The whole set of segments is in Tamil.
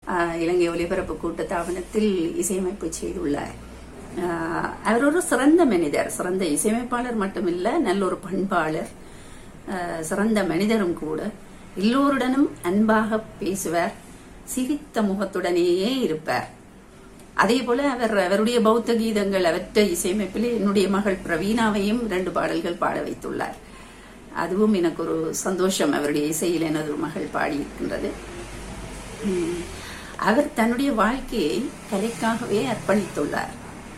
ஆஹ், இலங்கை ஒலிபரப்பு கூட்டத்தாபனத்தில் இசையமைப்பு செய்துள்ளார் ஆஹ், அவர் ஒரு சிறந்த மனிதர் சிறந்த இசையமைப்பாளர் மட்டுமில்ல நல்ல ஒரு பண்பாளர் ஆஹ், சிறந்த மனிதரும் கூட எல்லோருடனும் அன்பாக பேசுவார் சிரித்த முகத்துடனேயே இருப்பார் அதே போல அவர் அவருடைய பௌத்த கீதங்கள் அவற்றை இசையமைப்பில் என்னுடைய மகள் பிரவீணாவையும் ரெண்டு பாடல்கள் பாட வைத்துள்ளார் அதுவும் எனக்கு ஒரு சந்தோஷம் அவருடைய இசையில் எனது மகள் பாடியிருக்கின்றது உம், அவர் தன்னுடைய வாழ்க்கையை கலைக்காகவே அர்ப்பணித்துள்ளார்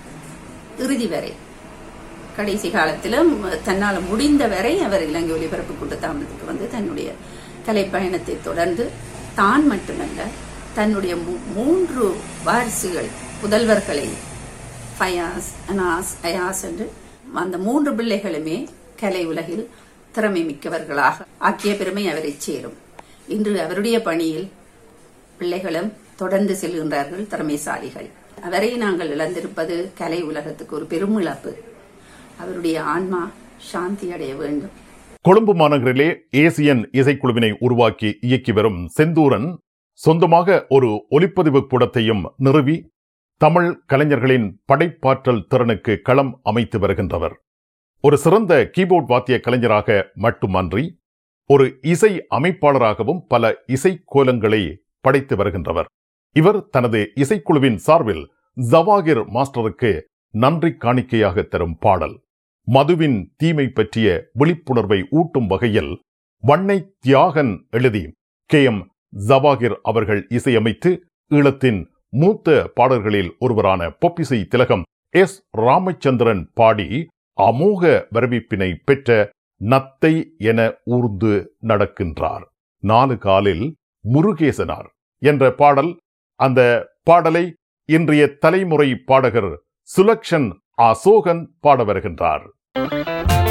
இறுதி வரை கடைசி காலத்திலும் தன்னால் முடிந்த வரை அவர் இலங்கை ஒலிபரப்பு கூட்டத்தாமத்துக்கு வந்து தன்னுடைய கலைப்பயணத்தை தொடர்ந்து தான் மட்டுமல்ல தன்னுடைய மூ- மூன்று வாரிசுகள் புதல்வர்களை ஃபயாஸ் அனாஸ் அயாஸ் என்று அந்த மூன்று பிள்ளைகளுமே கலை உலகில் திறமை மிக்கவர்களாக ஆக்கிய பெருமை அவரை சேரும் இன்று அவருடைய பணியில் பிள்ளைகளும் தொடர்ந்து செல்கின்றார்கள் திறமைசாலிகள் அவரை நாங்கள் இழந்திருப்பது கலை உலகத்துக்கு ஒரு பெரும் இழப்பு அவருடைய ஆன்மா சாந்தி அடைய வேண்டும் கொழும்பு மாநகரிலே ஏசியன் இசைக்குழுவினை உருவாக்கி இயக்கி வரும் செந்தூரன் சொந்தமாக ஒரு ஒலிப்பதிவு கூடத்தையும் நிறுவி தமிழ் கலைஞர்களின் படைப்பாற்றல் திறனுக்கு களம் அமைத்து வருகின்றவர் ஒரு சிறந்த கீபோர்ட் வாத்திய கலைஞராக மட்டுமன்றி ஒரு இசை அமைப்பாளராகவும் பல இசை கோலங்களை படைத்து வருகின்றவர் இவர் தனது இசைக்குழுவின் சார்பில் ஜவாகிர் மாஸ்டருக்கு நன்றி காணிக்கையாக தரும் பாடல் மதுவின் தீமை பற்றிய விழிப்புணர்வை ஊட்டும் வகையில் வண்ணை தியாகன் எழுதி கே எம் ஜவாகிர் அவர்கள் இசையமைத்து ஈழத்தின் மூத்த பாடல்களில் ஒருவரான பொப்பிசை திலகம் எஸ் ராமச்சந்திரன் பாடி அமோக வரவேற்பினை பெற்ற நத்தை என ஊர்ந்து நடக்கின்றார் நாலு காலில் முருகேசனார் என்ற பாடல் அந்த பாடலை இன்றைய தலைமுறை பாடகர் சுலக்ஷன் அசோகன் பாட வருகின்றார்